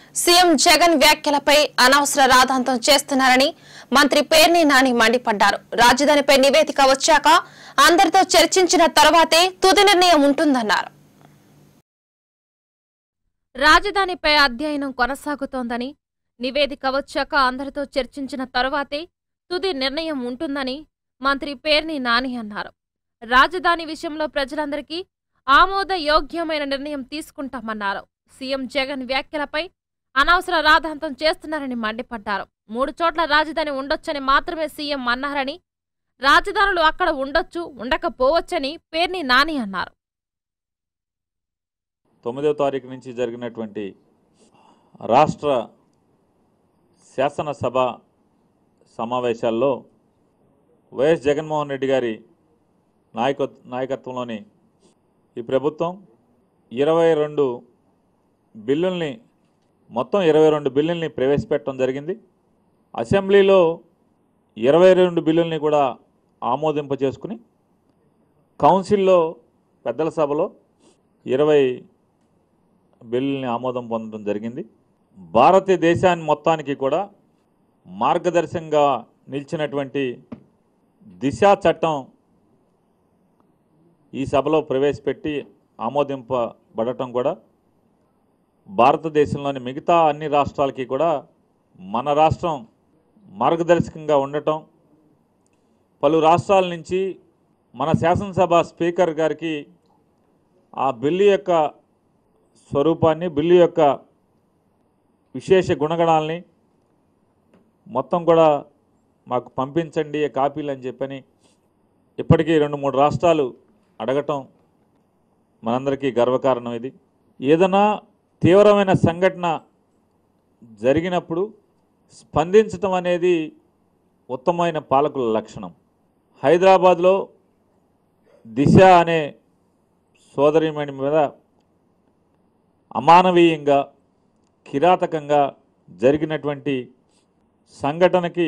CM Jagan వ్యాఖ్యలపై అనవసర రాధాంతం చేస్తున్నారని మంత్రి పేర్ని నాని మండిపడ్డారు రాజధానిపై నివేదిక వచ్చాక అందరితో చర్చించిన తర్వాతే తుది నిర్ణయం ఉంటుందన్నారు రాజధానిపై అధ్యయనం కొనసాగుతోందని నివేదిక వచ్చాక అందరితో చర్చించిన తరువాతే తుది నిర్ణయం ఉంటుందని మంత్రి పేర్ని నాని అన్నారు రాజధాని విషయంలో ప్రజలందరికీ ఆమోదయోగ్యమైన నిర్ణయం తీసుకుంటామన్నారు సీఎం జగన్ వ్యాఖ్యలపై అనవసర రాధాంతం చేస్తున్నారని మండిపడ్డారు మూడు చోట్ల రాజధాని ఉండొచ్చని మాత్రమే సీఎం అన్నారని రాజధానులు అక్కడ ఉండొచ్చు ఉండకపోవచ్చని పేర్ని నాని అన్నారు తొమ్మిదవ తారీఖు నుంచి జరిగినటువంటి రాష్ట్ర శాసనసభ సమావేశాల్లో వైఎస్ జగన్మోహన్ రెడ్డి గారి నాయక నాయకత్వంలోని ఈ ప్రభుత్వం ఇరవై రెండు బిల్లుల్ని మొత్తం ఇరవై రెండు బిల్లుల్ని ప్రవేశపెట్టడం జరిగింది అసెంబ్లీలో ఇరవై రెండు బిల్లుల్ని కూడా ఆమోదింప చేసుకుని కౌన్సిల్లో పెద్దల సభలో ఇరవై బిల్లుల్ని ఆమోదం పొందడం జరిగింది భారతదేశాన్ని మొత్తానికి కూడా మార్గదర్శకంగా నిలిచినటువంటి దిశా చట్టం ఈ సభలో ప్రవేశపెట్టి ఆమోదింపబడటం కూడా భారతదేశంలోని మిగతా అన్ని రాష్ట్రాలకి కూడా మన రాష్ట్రం మార్గదర్శకంగా ఉండటం పలు రాష్ట్రాల నుంచి మన శాసనసభ స్పీకర్ గారికి ఆ బిల్లు యొక్క స్వరూపాన్ని బిల్లు యొక్క విశేష గుణగణాలని మొత్తం కూడా మాకు పంపించండి కాపీలు అని చెప్పని ఇప్పటికీ రెండు మూడు రాష్ట్రాలు అడగటం మనందరికీ గర్వకారణం ఇది ఏదైనా తీవ్రమైన సంఘటన జరిగినప్పుడు స్పందించటం అనేది ఉత్తమమైన పాలకుల లక్షణం హైదరాబాద్లో దిశ అనే సోదరిమణి మీద అమానవీయంగా కిరాతకంగా జరిగినటువంటి సంఘటనకి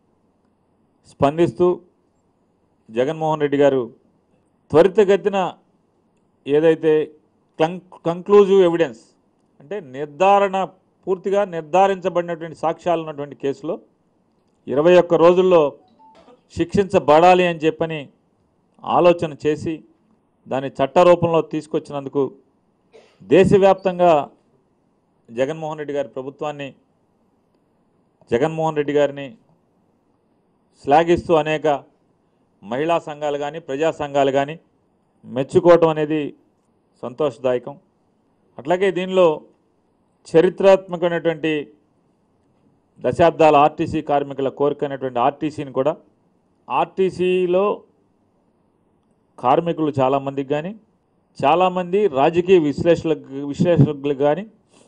స్పందిస్తూ జగన్మోహన్ రెడ్డి గారు త్వరితగతిన ఏదైతే కం కంక్లూజివ్ ఎవిడెన్స్ అంటే నిర్ధారణ పూర్తిగా నిర్ధారించబడినటువంటి సాక్ష్యాలు ఉన్నటువంటి కేసులో ఇరవై ఒక్క రోజుల్లో శిక్షించబడాలి అని చెప్పని ఆలోచన చేసి దాన్ని చట్ట రూపంలో తీసుకొచ్చినందుకు దేశవ్యాప్తంగా జగన్మోహన్ రెడ్డి గారి ప్రభుత్వాన్ని జగన్మోహన్ రెడ్డి గారిని శ్లాఘిస్తూ అనేక మహిళా సంఘాలు కానీ ప్రజా సంఘాలు కానీ మెచ్చుకోవటం అనేది సంతోషదాయకం అట్లాగే దీనిలో చరిత్రాత్మకమైనటువంటి దశాబ్దాల ఆర్టీసీ కార్మికుల కోరిక అయినటువంటి ఆర్టీసీని కూడా ఆర్టీసీలో కార్మికులు చాలామందికి కానీ చాలామంది రాజకీయ విశ్లేషకులకు విశ్లేషకులకు కానీ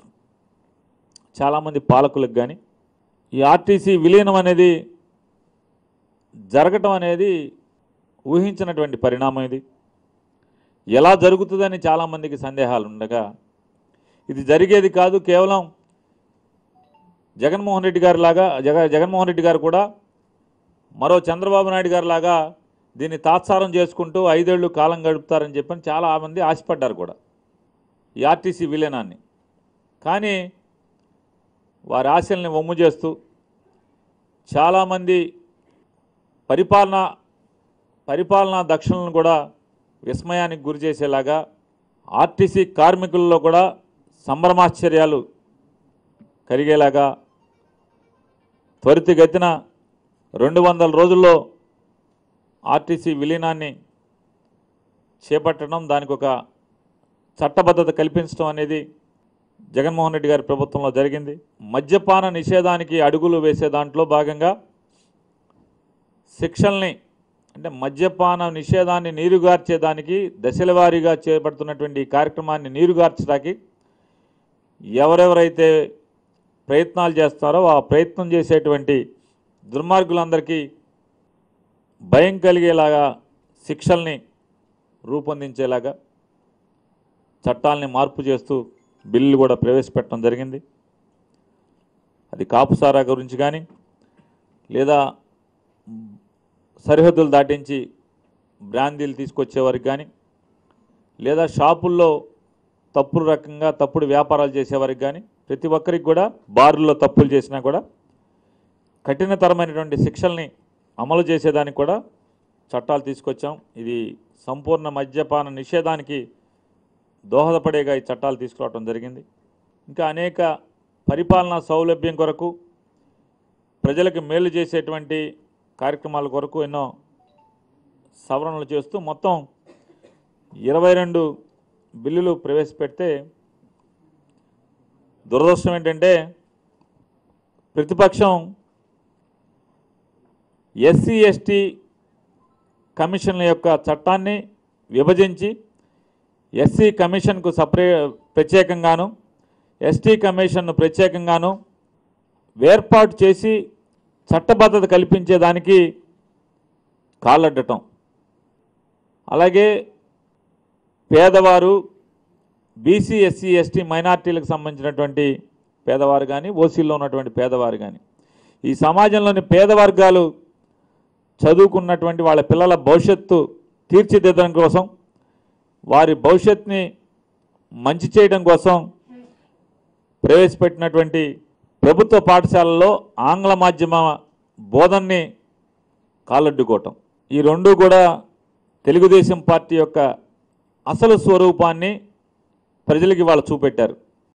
చాలామంది పాలకులకు కానీ ఈ ఆర్టీసీ విలీనం అనేది జరగటం అనేది ఊహించినటువంటి పరిణామం ఇది ఎలా జరుగుతుందని చాలామందికి సందేహాలు ఉండగా ఇది జరిగేది కాదు కేవలం జగన్మోహన్ రెడ్డి గారి లాగా జగ జగన్మోహన్ రెడ్డి గారు కూడా మరో చంద్రబాబు నాయుడు గారి లాగా దీన్ని తాత్సారం చేసుకుంటూ ఐదేళ్లు కాలం గడుపుతారని చెప్పని చాలామంది ఆశపడ్డారు కూడా ఈ ఆర్టీసీ విలీనాన్ని కానీ వారి ఆశల్ని వమ్ము చేస్తూ చాలామంది పరిపాలన పరిపాలనా దక్షిణలను కూడా విస్మయానికి గురి చేసేలాగా ఆర్టీసీ కార్మికుల్లో కూడా సంభ్రమాశ్చర్యాలు కలిగేలాగా త్వరితగతిన రెండు వందల రోజుల్లో ఆర్టీసీ విలీనాన్ని చేపట్టడం దానికి ఒక చట్టబద్ధత కల్పించడం అనేది జగన్మోహన్ రెడ్డి గారి ప్రభుత్వంలో జరిగింది మద్యపాన నిషేధానికి అడుగులు వేసే దాంట్లో భాగంగా శిక్షల్ని అంటే మద్యపాన నిషేధాన్ని నీరుగార్చేదానికి దశల వారీగా చేపడుతున్నటువంటి ఈ కార్యక్రమాన్ని నీరుగార్చడానికి ఎవరెవరైతే ప్రయత్నాలు చేస్తారో ఆ ప్రయత్నం చేసేటువంటి దుర్మార్గులందరికీ భయం కలిగేలాగా శిక్షల్ని రూపొందించేలాగా చట్టాలని మార్పు చేస్తూ బిల్లు కూడా ప్రవేశపెట్టడం జరిగింది అది కాపుసారా గురించి కానీ లేదా సరిహద్దులు దాటించి బ్రాందీలు తీసుకొచ్చేవారికి కానీ లేదా షాపుల్లో తప్పుడు రకంగా తప్పుడు వ్యాపారాలు చేసేవారికి కానీ ప్రతి ఒక్కరికి కూడా బారుల్లో తప్పులు చేసినా కూడా కఠినతరమైనటువంటి శిక్షల్ని అమలు చేసేదానికి కూడా చట్టాలు తీసుకొచ్చాం ఇది సంపూర్ణ మద్యపాన నిషేధానికి దోహదపడేగా ఈ చట్టాలు తీసుకురావడం జరిగింది ఇంకా అనేక పరిపాలనా సౌలభ్యం కొరకు ప్రజలకు మేలు చేసేటువంటి కార్యక్రమాల కొరకు ఎన్నో సవరణలు చేస్తూ మొత్తం ఇరవై రెండు బిల్లులు ప్రవేశపెడితే దురదృష్టం ఏంటంటే ప్రతిపక్షం ఎస్సీ ఎస్టీ కమిషన్ల యొక్క చట్టాన్ని విభజించి ఎస్సీ కమిషన్కు సపరే ప్రత్యేకంగాను ఎస్టీ కమిషన్ను ప్రత్యేకంగాను వేర్పాటు చేసి చట్టబద్ధత కల్పించేదానికి కాళ్ళడ్డటం అలాగే పేదవారు బీసీ ఎస్సీ ఎస్టీ మైనార్టీలకు సంబంధించినటువంటి పేదవారు కానీ ఓసీల్లో ఉన్నటువంటి పేదవారు కానీ ఈ సమాజంలోని పేద వర్గాలు చదువుకున్నటువంటి వాళ్ళ పిల్లల భవిష్యత్తు తీర్చిదిద్దడం కోసం వారి భవిష్యత్తుని మంచి చేయడం కోసం ప్రవేశపెట్టినటువంటి ప్రభుత్వ పాఠశాలల్లో ఆంగ్ల మాధ్యమ బోధనని కాలడ్డుకోవటం ఈ రెండు కూడా తెలుగుదేశం పార్టీ యొక్క అసలు స్వరూపాన్ని ప్రజలకి వాళ్ళు చూపెట్టారు